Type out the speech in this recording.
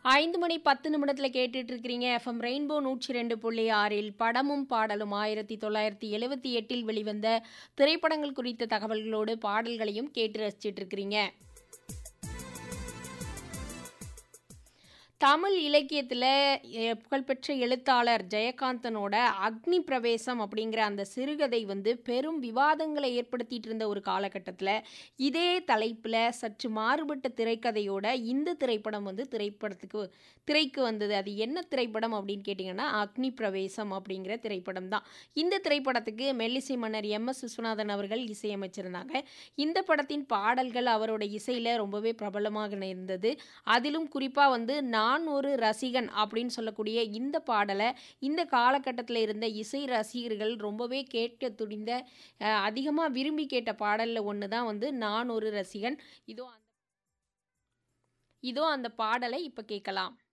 5 மணி 10 நிமிடத்துல கேட்டுட்டு இருக்கிறீங்க FM rainbow 102.6 இல் படமும் பாடலும் 1978இல் வெளிவந்த திரைப்படங்கள் குறித்த தகவல்களோடு பாடல்களையும் கேட்டு ரசிச்சிட்டு இருக்கிறீங்க. தமிழ் இலக்கியத்துல எ புகழ்பெற்ற எழுத்தாளர் ஜெயகாந்தனோட அக்னி பிரவேசம் அப்படிங்கிற அந்த சிறுகதை வந்து பெரும் விவாதங்களை ஏற்படுத்திட்டு இருந்த ஒரு காலகட்டத்துல, இதே தலைப்புல சற்று மாறுபட்ட திரைக்கதையோட இந்த திரைப்படம் வந்து திரைப்படத்துக்கு திரைக்கு வந்தது. அது என்ன திரைப்படம் அப்படின்னு கேட்டீங்கன்னா, அக்னி பிரவேசம் அப்படிங்கிற திரைப்படம் தான். இந்த திரைப்படத்துக்கு மெல்லிசை மன்னர் எம்.எஸ். விஸ்வநாதன் அவர்கள் இசையமைச்சிருந்தாங்க. இந்த படத்தின் பாடல்கள் அவரோட இசையில ரொம்பவே பிரபலமாக இருந்தது. அதிலும் குறிப்பா வந்து நான் ஒரு ரசிகன் அப்படின்னு சொல்லக்கூடிய இந்த பாடல இந்த காலகட்டத்துல இருந்த இசை ரசிகர்கள் ரொம்பவே கேட்க துடிந்த அ அதிகமா விரும்பி கேட்ட பாடல்ல ஒண்ணு தான் வந்து நான் ஒரு ரசிகன். இதோ அந்த இதோ அந்த பாடலை இப்ப கேட்கலாம்.